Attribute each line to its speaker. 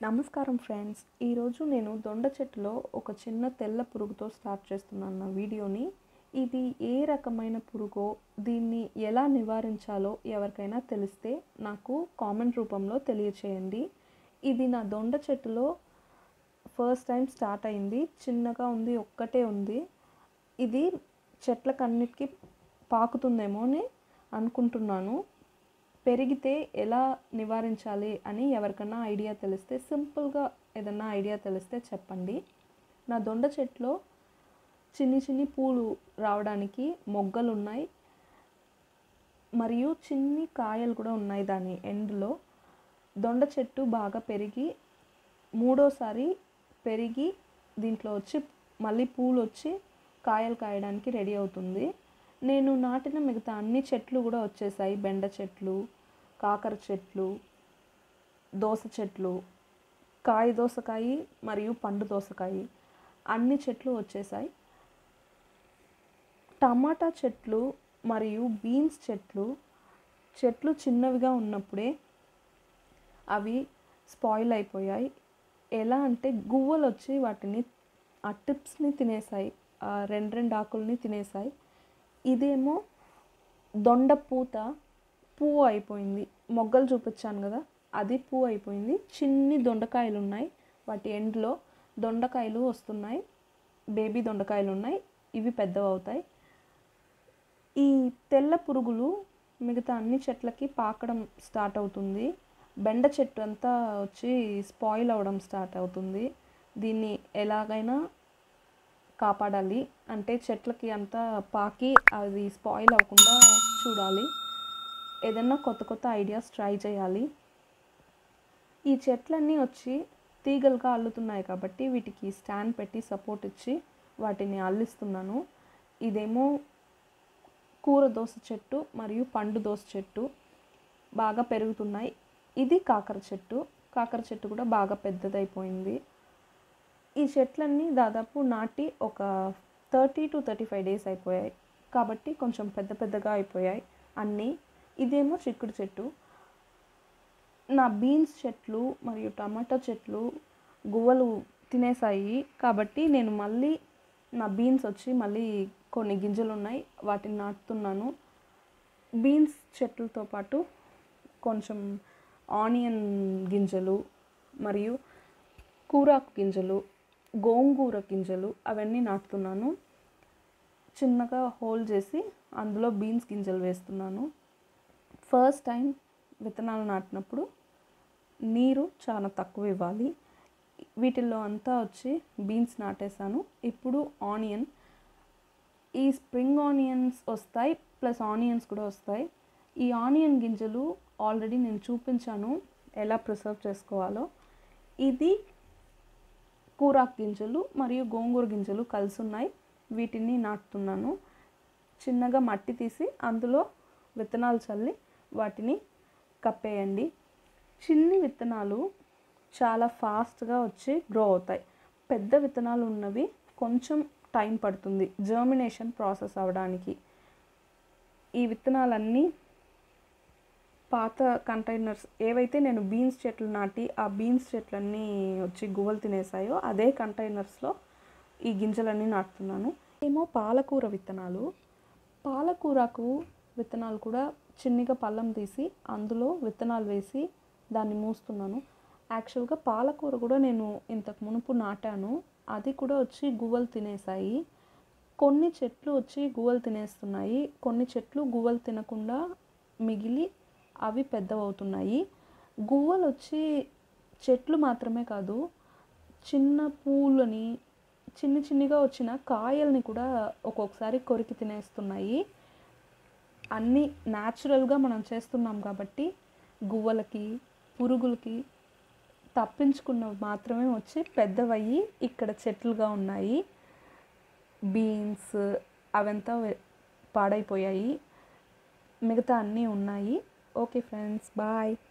Speaker 1: నమస్కారం ఫ్రెండ్స్ ఈరోజు నేను దొండ చెట్టులో ఒక చిన్న తెల్ల పురుగుతో స్టార్ట్ చేస్తున్నాను నా వీడియోని ఇది ఏ రకమైన పురుగో దీన్ని ఎలా నివారించాలో ఎవరికైనా తెలిస్తే నాకు కామెంట్ రూపంలో తెలియచేయండి ఇది నా దొండ చెట్టులో ఫస్ట్ టైం స్టార్ట్ అయింది చిన్నగా ఉంది ఒక్కటే ఉంది ఇది చెట్లకన్నిటికీ పాకుతుందేమో అని అనుకుంటున్నాను పెరిగితే ఎలా నివారించాలి అని ఎవరికైనా ఐడియా తెలిస్తే సింపుల్గా ఏదన్నా ఐడియా తెలిస్తే చెప్పండి నా దొండ చెట్లో చిన్ని చిన్ని పూలు రావడానికి మొగ్గలు ఉన్నాయి మరియు చిన్ని కాయలు కూడా ఉన్నాయి దాని ఎండ్లో దొండ చెట్టు బాగా పెరిగి మూడోసారి పెరిగి దీంట్లో వచ్చి మళ్ళీ పూలు వచ్చి కాయలు కాయడానికి రెడీ అవుతుంది నేను నాటిన మిగతా అన్ని చెట్లు కూడా వచ్చేసాయి బెండ చెట్లు కాకర చెట్లు దోస చెట్లు కాయ దోసకాయ మరియు పండు దోసకాయ అన్ని చెట్లు వచ్చేసాయి టమాటా చెట్లు మరియు బీన్స్ చెట్లు చెట్లు చిన్నవిగా ఉన్నప్పుడే అవి స్పాయిల్ అయిపోయాయి ఎలా అంటే గువ్వలు వచ్చి వాటిని ఆ టిప్స్ని తినేసాయి ఆ రెండు రెండు ఆకుల్ని తినేసాయి ఇదేమో దొండ పూత పువ్వు అయిపోయింది మొగ్గలు చూపించాను కదా అది పువ్వు అయిపోయింది చిన్ని దొండకాయలు ఉన్నాయి వాటి ఎండ్లో దొండకాయలు వస్తున్నాయి బేబీ దొండకాయలు ఉన్నాయి ఇవి పెద్దవి అవుతాయి ఈ తెల్ల పురుగులు మిగతా అన్ని చెట్లకి పాకడం స్టార్ట్ అవుతుంది బెండ చెట్టు అంతా వచ్చి స్పాయిల్ అవ్వడం స్టార్ట్ అవుతుంది దీన్ని ఎలాగైనా కాపాడాలి అంటే చెట్లకి అంతా పాకి అది స్పాయిల్ అవ్వకుండా చూడాలి ఏదన్నా కొత్త కొత్త ఐడియాస్ ట్రై చేయాలి ఈ చెట్లన్నీ వచ్చి తీగలుగా అల్లుతున్నాయి కాబట్టి వీటికి స్టాండ్ పెట్టి సపోర్ట్ ఇచ్చి వాటిని అల్లిస్తున్నాను ఇదేమో కూర దోస చెట్టు మరియు పండు దోస చెట్టు బాగా పెరుగుతున్నాయి ఇది కాకర చెట్టు కాకర చెట్టు కూడా బాగా పెద్దదైపోయింది ఈ చెట్లన్నీ దాదాపు నాటి ఒక thirty to thirty five days అయిపోయాయి కాబట్టి కొంచెం పెద్ద పెద్దగా అయిపోయాయి అన్నీ ఇదేమో చిక్కుడు చెట్టు నా బీన్స్ చెట్లు మరియు టమాటా చెట్లు గువ్వలు తినేసాయి కాబట్టి నేను మళ్ళీ నా బీన్స్ వచ్చి మళ్ళీ కొన్ని గింజలు ఉన్నాయి వాటిని నాటుతున్నాను బీన్స్ చెట్లతో పాటు కొంచెం ఆనియన్ గింజలు మరియు కూరాకు గింజలు గోంగూర గింజలు అవన్నీ నాటుతున్నాను చిన్నగా హోల్ చేసి అందులో బీన్స్ గింజలు వేస్తున్నాను ఫస్ట్ టైం విత్తనాలు నాటినప్పుడు నీరు చాలా తక్కువ ఇవ్వాలి వీటిల్లో అంతా వచ్చి బీన్స్ నాటేశాను ఇప్పుడు ఆనియన్ ఈ స్ప్రింగ్ ఆనియన్స్ వస్తాయి ప్లస్ ఆనియన్స్ కూడా వస్తాయి ఈ ఆనియన్ గింజలు ఆల్రెడీ నేను చూపించాను ఎలా ప్రిసర్వ్ చేసుకోవాలో ఇది కూరాకు గింజలు మరియు గోంగూర గింజలు కలిసి ఉన్నాయి వీటిని నాటుతున్నాను చిన్నగా మట్టి తీసి అందులో విత్తనాలు చల్లి వాటిని కప్పేయండి చిన్ని విత్తనాలు చాలా ఫాస్ట్గా వచ్చి గ్రో అవుతాయి పెద్ద విత్తనాలు ఉన్నవి కొంచెం టైం పడుతుంది జర్మినేషన్ ప్రాసెస్ అవ్వడానికి ఈ విత్తనాలన్నీ పాత కంటైనర్స్ ఏవైతే నేను బీన్స్ చెట్లు నాటి ఆ బీన్స్ చెట్లన్నీ వచ్చి గువ్వలు తినేసాయో అదే కంటైనర్స్లో ఈ గింజలన్నీ నాటుతున్నాను ఏమో పాలకూర విత్తనాలు పాలకూరకు విత్తనాలు కూడా చిన్నగా పళ్ళం తీసి అందులో విత్తనాలు వేసి దాన్ని మూస్తున్నాను యాక్చువల్గా పాలకూర కూడా నేను ఇంతకు మునుపు నాటాను అది కూడా వచ్చి గువ్వలు తినేసాయి కొన్ని చెట్లు వచ్చి గువ్వలు తినేస్తున్నాయి కొన్ని చెట్లు గువ్వలు తినకుండా మిగిలి అవి పెద్దవవుతున్నాయి గువ్వలు వచ్చి చెట్లు మాత్రమే కాదు చిన్న పూలని చిన్ని చిన్నిగా వచ్చిన కాయల్ని కూడా ఒక్కొక్కసారి కొరికి తినేస్తున్నాయి అన్నీ న్యాచురల్గా మనం చేస్తున్నాం కాబట్టి గువ్వలకి పురుగులకి తప్పించుకున్నవి మాత్రమే వచ్చి పెద్దవయ్యి ఇక్కడ చెట్లుగా ఉన్నాయి బీన్స్ అవంతా పాడైపోయాయి మిగతా అన్నీ ఉన్నాయి ఓకే ఫ్రెండ్స్ బాయ్